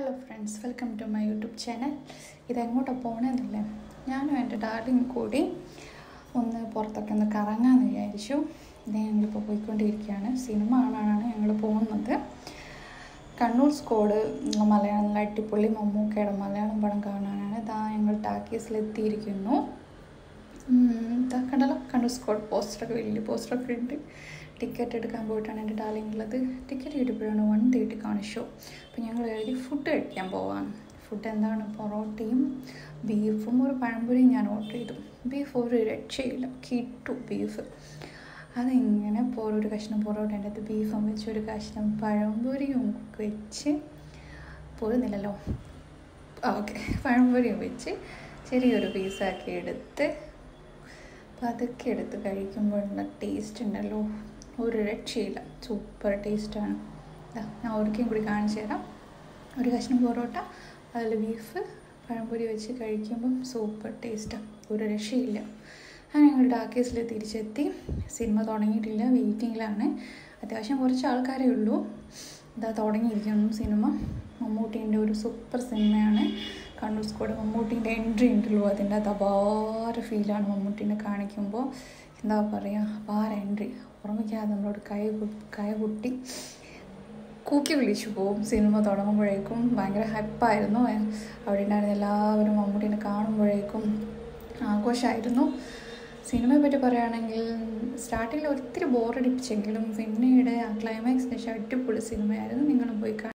hello friends welcome to my YouTube channel ഇതെങ്ങോട്ടാണ് പോകണമെന്നില്ലേ ഞാനും എൻ്റെ ഡാർലിങ് കൂടി ഒന്ന് പുറത്തൊക്കെ ഒന്ന് കറങ്ങാമെന്ന് വിചാരിച്ചു ഇത് ഞങ്ങളിപ്പോൾ പോയിക്കൊണ്ടിരിക്കുകയാണ് സിനിമ കാണാനാണ് ഞങ്ങൾ പോകുന്നത് കണ്ണൂർ സ്കോഡ് മലയാളം നല്ല അടിപൊളി മമ്മൂക്കയുടെ മലയാളം പടം കാണാനാണ് ഇതാ ഞങ്ങൾ ടാക്കീസിലെത്തിയിരിക്കുന്നു ഇതാ കണ്ടല്ലോ കണ്ണൂർ സ്കോഡ് പോസ്റ്ററൊക്കെ വലിയ പോസ്റ്ററൊക്കെ ഉണ്ട് ടിക്കറ്റ് എടുക്കാൻ പോയിട്ടാണ് എൻ്റെ ഡാർലിങ്ങുള്ളത് ടിക്കറ്റ് കിട്ടിയപ്പോഴാണ് വൺ തേർട്ടിക്കാണ് ഷോ അപ്പോൾ ഞങ്ങൾ കരുതി ഫുഡ് കഴിക്കാൻ പോവാണ് ഫുഡ് എന്താണ് പൊറോട്ടയും ബീഫും ഒരു പഴംപൊരിയും ഞാൻ ഓർഡർ ചെയ്തു ബീഫ് ഒരു രക്ഷയില്ല കിട്ടു ബീഫ് അതിങ്ങനെ പൊറ ഒരു കഷ്ണം പൊറോട്ടേൻ്റെ അത് ബീഫും വെച്ച് ഒരു കഷ്ണം പഴംപൊരിയും വെച്ച് പോരുന്നില്ലല്ലോ ഓക്കെ പഴംപൊരിയും വെച്ച് ചെറിയൊരു പീസാക്കി എടുത്ത് പതുക്കെ എടുത്ത് കഴിക്കുമ്പോഴുള്ള ടേസ്റ്റ് ഉണ്ടല്ലോ ഒരു രക്ഷയില്ല സൂപ്പർ ടേസ്റ്റാണ് ഞാൻ ഒരിക്കലും കൂടി കാണിച്ചു തരാം ഒരു കഷ്ണം പൊറോട്ട അതിൽ ബീഫ് പഴംപൊരി വെച്ച് കഴിക്കുമ്പം സൂപ്പർ ടേസ്റ്റാണ് ഒരു രക്ഷയില്ല അങ്ങനെ ഞങ്ങൾ ഡാക്കേസിൽ തിരിച്ചെത്തി സിനിമ തുടങ്ങിയിട്ടില്ല വെയിറ്റിങ്ങിലാണ് അത്യാവശ്യം കുറച്ച് ആൾക്കാരേ ഉള്ളൂ ഇതാ തുടങ്ങിയിരിക്കുന്നു സിനിമ മമ്മൂട്ടീൻ്റെ ഒരു സൂപ്പർ സിനിമയാണ് കണ്ണൂർ സ്കോഡ് മമ്മൂട്ടീൻ്റെ എൻട്രി ഉണ്ടല്ലോ അതിൻ്റെ അത് അപാര ഫീലാണ് മമ്മൂട്ടീനെ കാണിക്കുമ്പോൾ എന്താ പറയുക അപാര എൻട്രി ഓർമ്മിക്കാതെ നമ്മളോട് കൈ കൈ കുട്ടി കൂക്കി വിളിച്ചു പോവും സിനിമ തുടങ്ങുമ്പോഴേക്കും ഭയങ്കര ഹൈപ്പായിരുന്നു അവിടെ ഉണ്ടായിരുന്ന എല്ലാവരും മമ്മൂട്ടീനെ കാണുമ്പോഴേക്കും ആഘോഷമായിരുന്നു സിനിമയെ പറ്റി പറയുകയാണെങ്കിൽ സ്റ്റാർട്ടിങ്ങിൽ ഒത്തിരി ബോറടിപ്പിച്ചെങ്കിലും പിന്നീട് ആ ക്ലൈമാക്സിന് ശേഷം അടിപൊളി സിനിമയായിരുന്നു നിങ്ങളും പോയി